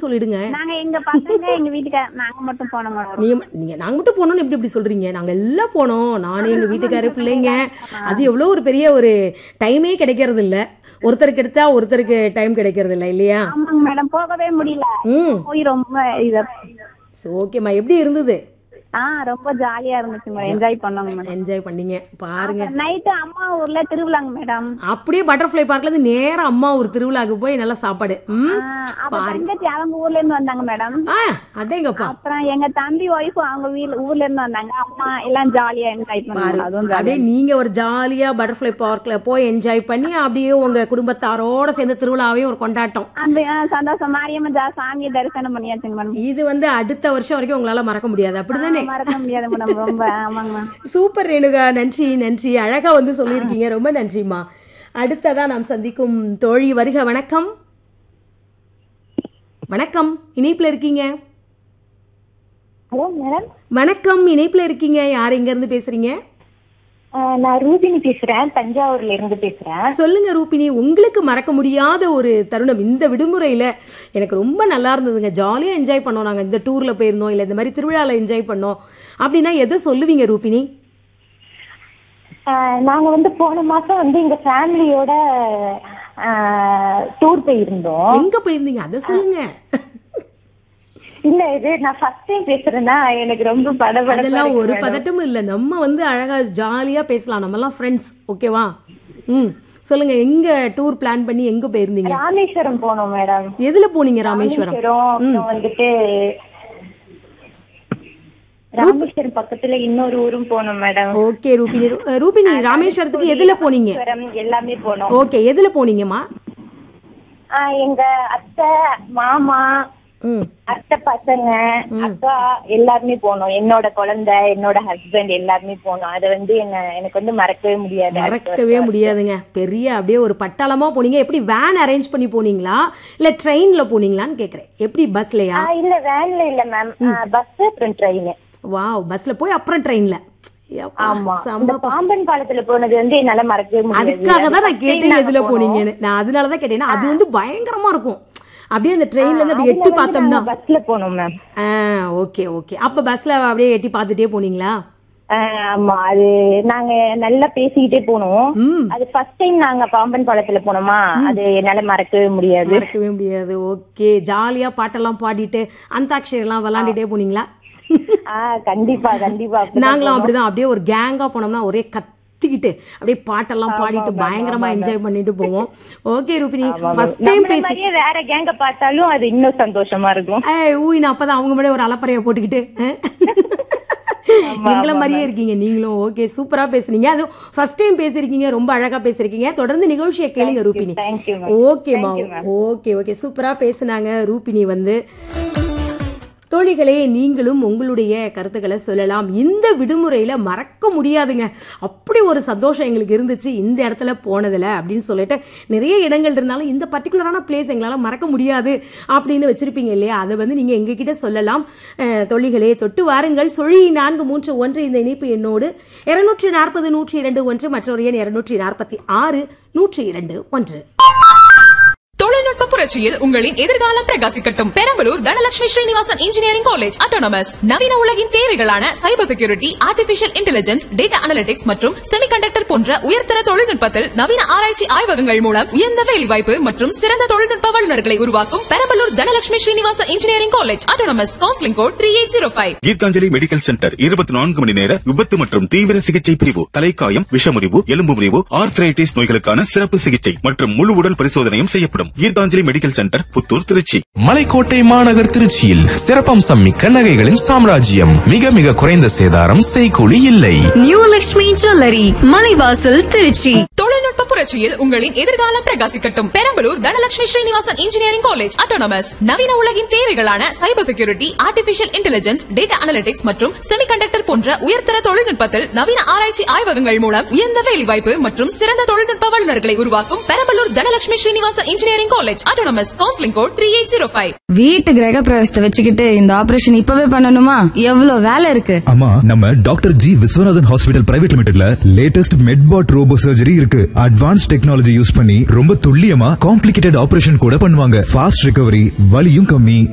சொல்லிடுங்க நாங்க எங்க பசங்க எங்க வீட்டுக்கார நாங்க மட்டும் போனோம் மேடம் நீங்க ம- நீங்க நாங்க மட்டும் போனோம்னு எப்படி இப்படி சொல்றீங்க நாங்க எல்லாம் போனோம் நானும் எங்க வீட்டுக்காரு பிள்ளைங்க அது எவ்வளோ ஒரு பெரிய ஒரு டைமே கிடைக்கிறது இல்ல ஒருத்தருக்கு எடுத்தா ஒருத்தருக்கு டைம் கிடைக்கிறது இல்ல இல்லையா ஆமாங்க மேடம் போகவே முடியல ம் போய் ரொம்ப இத ஓகேம்மா எப்படி இருந்தது ஆ ரொம்ப ஜாலியா இருந்துச்சு மேடம் என்ஜாய் பண்ணோங்க மேடம் என்ஜாய் பண்ணீங்க பாருங்க நைட்டு அம்மா ஊர்ல திருவிழாங்க மேடம் அப்படியே பட்டர்ஃப்ளை பார்க்ல இருந்து நேரா அம்மா ஒரு திருவிழாக்கு போய் நல்லா சாப்பாடு ம் அப்ப தங்கச்சி அவங்க ஊர்ல இருந்து வந்தாங்க மேடம் ஆ அடேங்கப்பா அப்புறம் எங்க தம்பி ஒய்ஃப் அவங்க வீட்ல ஊர்ல இருந்து வந்தாங்க அம்மா எல்லாம் ஜாலியா என்ஜாய் பண்ணாங்க அதுவும் jolly. அப்படியே நீங்க ஒரு ஜாலியா பட்டர்ஃப்ளை பார்க்ல போய் என்ஜாய் பண்ணி அப்படியே உங்க குடும்பத்தாரோட சேர்ந்து திருவிழாவையும் ஒரு கொண்டாட்டம் அந்த ஆ, சந்தோஷம் மாரியம்மன் ஜா சாமியை தரிசனம் பண்ணியாச்சுங்க மேடம் இது வந்து அடுத்த வருஷம் வரைக்கும் உங்களால மறக்க முடியாது அப்படிதானே மறக்க முடியாது மேடம் ரொம்ப ஆமாங்க மேம் சூப்பர் ரேணுகா நன்றி நன்றி அழகா வந்து சொல்லியிருக்கீங்க ரொம்ப நன்றிம்மா அடுத்ததா நாம் சந்திக்கும் தோழி வருக வணக்கம் வணக்கம் இணைப்புல இருக்கீங்க ஹலோ மேடம் வணக்கம் இணைப்புல இருக்கீங்க யார் எங்க இருந்து பேசுறீங்க நான் ரூபினி பேசுறேன் தஞ்சாவூர்ல இருந்து பேசுறேன் சொல்லுங்க ரூபினி உங்களுக்கு மறக்க முடியாத ஒரு தருணம் இந்த விடுமுறையில எனக்கு ரொம்ப நல்லா இருந்ததுங்க ஜாலியா என்ஜாய் பண்ணோம் நாங்க இந்த டூர்ல போயிருந்தோம் இல்ல இந்த மாதிரி திருவிழால என்ஜாய் பண்ணோம் அப்படின்னா எதை சொல்லுவீங்க ரூபினி நாங்க வந்து போன மாசம் வந்து எங்க ஃபேமிலியோட டூர் போயிருந்தோம் எங்க போயிருந்தீங்க அதை சொல்லுங்க இல்ல இது நான் ஃபர்ஸ்ட் டைம் பேசுறேன்னா எனக்கு ரொம்ப படபடப்பா அதெல்லாம் இருக்கு ஒரு madam. பதட்டமும் இல்ல நம்ம வந்து அழகா ஜாலியா பேசலாம் நம்ம எல்லாம் ஃப்ரெண்ட்ஸ் ஓகேவா ம் சொல்லுங்க எங்க டூர் பிளான் பண்ணி எங்க போயிருந்தீங்க ராமேஸ்வரம் போனோம் மேடம் எதுல போனீங்க ராமேஸ்வரம் அப்புறம் வந்துட்டு ராமேஸ்வரம் பக்கத்துல இன்னொரு ஊரும் போனோம் மேடம் ஓகே ரூபினி ரூ- ரூபினி ராமேஸ்வரத்துக்கு எதுல போனீங்க ராமேஸ்வரம் எல்லாமே போனோம் ஓகே எதுல போனீங்கம்மா ஆஹ் எங்க அத்தை மாமா ம் அத்தை பசங்க அக்கா எல்லாருமே போனோம் என்னோட குழந்தை என்னோட ஹஸ்பண்ட் எல்லாருமே போனோம் அது வந்து என்ன எனக்கு வந்து மறக்கவே முடியாது மறக்கவே முடியாதுங்க பெரிய அப்படியே ஒரு பட்டாளமா போனீங்க எப்படி வேன் அரேஞ்ச் பண்ணி போனீங்களா இல்ல ட்ரெயின்ல போனீங்களான்னு கேக்குறேன் எப்படி பஸ்லயா ஆஹ் இல்ல வேன்ல இல்ல மேம் பஸ் அப்புறம் ட்ரெயின் வாவ் பஸ்ல போய் அப்புறம் ட்ரெயின்ல ஆமா இந்த பாம்பன் பாலத்துல போனது வந்து என்னால மறக்கவே முடியாது அதுக்காக தான் நான் கேட்டேன் நாங்க எதுல போனோம். போனீங்கன்னு நான் அதனால தான் கேட்டேன் ஏன்னா அது வந்து பயங்கரமா இருக்கும் அப்படியே அந்த ட்ரெயின்ல இருந்து அப்படி எட்டி பார்த்தோம்னா பஸ்ல போனோம் மேம் ஆ ஓகே ஓகே அப்ப பஸ்ல அப்படியே எட்டி பார்த்துட்டே போனீங்களா ஆமா அது நாங்க நல்லா பேசிக்கிட்டே போனோம் ம் அது ஃபர்ஸ்ட் டைம் நாங்க பாம்பன் பாலத்துல போனோமா அது என்னால மறக்கவே முடியாது மறக்கவே முடியாது ஓகே ஜாலியா பாட்டெல்லாம் பாடிட்டு அந்தாட்சரி எல்லாம் விளாண்டுட்டே போனீங்களா ஆஹ் கண்டிப்பா கண்டிப்பா அப்படிதான் நாங்களும் அப்படிதான் அப்படியே ஒரு கேங்கா போனோம்னா ஒரே கத்திக்கிட்டு அப்படியே பாட்டெல்லாம் பாடிட்டு பயங்கரமா என்ஜாய் பண்ணிட்டு போவோம் ஓகே ரூபினி ஃபர்ஸ்ட் டைம் நம்மள பேசி மாதிரியே வேற கேங்க பார்த்தாலும் அது இன்னும் சந்தோஷமா இருக்கும் ஏய் ஊய் நான் அப்பதான் அவங்க முன்னாடி ஒரு அலப்பறைய போட்டுக்கிட்டு அஹ். எங்களை மாதிரியே இருக்கீங்க நீங்களும் ஓகே சூப்பரா பேசுனீங்க அது ஃபர்ஸ்ட் டைம் பேசிருக்கீங்க ரொம்ப அழகா பேசிருக்கீங்க தொடர்ந்து நிகழ்ச்சியை கேளுங்க ரூபினி Thank you, ma'am. ஓகேமா ஓகே ஓகே சூப்பரா பேசுனாங்க ரூபினி வந்து தோழிகளே நீங்களும் உங்களுடைய கருத்துக்களை சொல்லலாம் இந்த விடுமுறையில மறக்க முடியாதுங்க அப்படி ஒரு சந்தோஷம் எங்களுக்கு இருந்துச்சு இந்த இடத்துல போனதுல அப்படின்னு சொல்லிட்டு நிறைய இடங்கள் இருந்தாலும் இந்த பர்டிகுலரான பிளேஸ் எங்களால் மறக்க முடியாது அப்படின்னு வச்சிருப்பீங்க இல்லையா அதை வந்து நீங்க எங்ககிட்ட சொல்லலாம் அஹ், தோழிகளே தொட்டு வாருங்கள் சொழி நான்கு மூன்று ஒன்று இந்த இணைப்பு எண்ணோடு இருநூற்றி நாற்பது நூற்றி இரண்டு ஒன்று மற்றொரு எண் இருநூற்றி நாற்பத்தி ஆறு நூற்றி இரண்டு ஒன்று தொழில்நுட்ப புரட்சியில் உங்களின் எதிர்காலம் பிரகாசிக்கட்டும் Perambalur Dhanalakshmi Srinivasan engineering college autonomous நவீன உலகின் தேவைகளான cyber security artificial intelligence data analytics மற்றும் செமிகண்டக்டர் போன்ற உயர்தர தொழில்நுட்பத்தில் நவீன ஆராய்ச்சி ஆய்வகங்கள் மூலம் உயர்ந்த வேலைவாய்ப்பு மற்றும் சிறந்த தொழில்நுட்ப வல்லுநர்களை உருவாக்கும் Perambalur Dhanalakshmi Srinivasan engineering college autonomous counselling code three eight zero five Geethanjali medical centre இருபத்தி நான்கு மணி நேர விபத்து மற்றும் தீவிர சிகிச்சை பிரிவு தலைக்காயம் விஷமுறிவு எலும்பு முறிவு ஆர்த்ரைட்டிஸ் நோய்களுக்கான சிறப்பு சிகிச்சை மற்றும் முழு உடல் பரிசோதனையும் செய்யப்படும் கீதாஞ்சலி மெடிக்கல் சென்டர் புத்தூர் திருச்சி மலைக்கோட்டை மாநகர் திருச்சியில் சிறப்பம்சம் மிக்க நகைகளின் சாம்ராஜ்யம் மிக மிக குறைந்த சேதாரம் செய்கூலி இல்லை நியூ லக்ஷ்மி ஜுவல்லரி மலைவாசல் திருச்சி தொழில்நுட்ப புரட்சியில் உங்களின் எதிர்காலம் பிரகாசிக்கட்டும் Perambalur Dhanalakshmi Srinivasan engineering college autonomous நவீன உலகின் தேவைகளான cyber security artificial intelligence data analytics மற்றும் செமிகண்டக்டர் போன்ற உயர்தர தொழில்நுட்பத்தில் நவீன ஆராய்ச்சி ஆய்வகங்கள் மூலம் உயர்ந்த வேலைவாய்ப்பு மற்றும் சிறந்த தொழில்நுட்ப வல்லுநர்களை உருவாக்கும் Perambalur Dhanalakshmi Srinivasan engineering college autonomous counselling code three eight zero five வீட்டு கிரக பிரவேசத்தை வச்சுக்கிட்டு இந்த ஆபரேஷன் இப்பவே பண்ணணுமா எவ்வளவு வேலை இருக்கு ஆமா நம்ம doctor G Viswanathan hospital private லிமிடெட்ல லேட்டஸ்ட் மெட்பாட் ரோபோ சர்ஜரி இருக்கு அட்வான்ஸ் டெக்னாலஜி யூஸ் பண்ணி ரொம்ப துல்லியமா காம்ப்ளிகேட்டட் ஆபரேஷன் கூட பண்ணுவாங்க ஃபாஸ்ட் ரிகவரி வலியும் கம்மி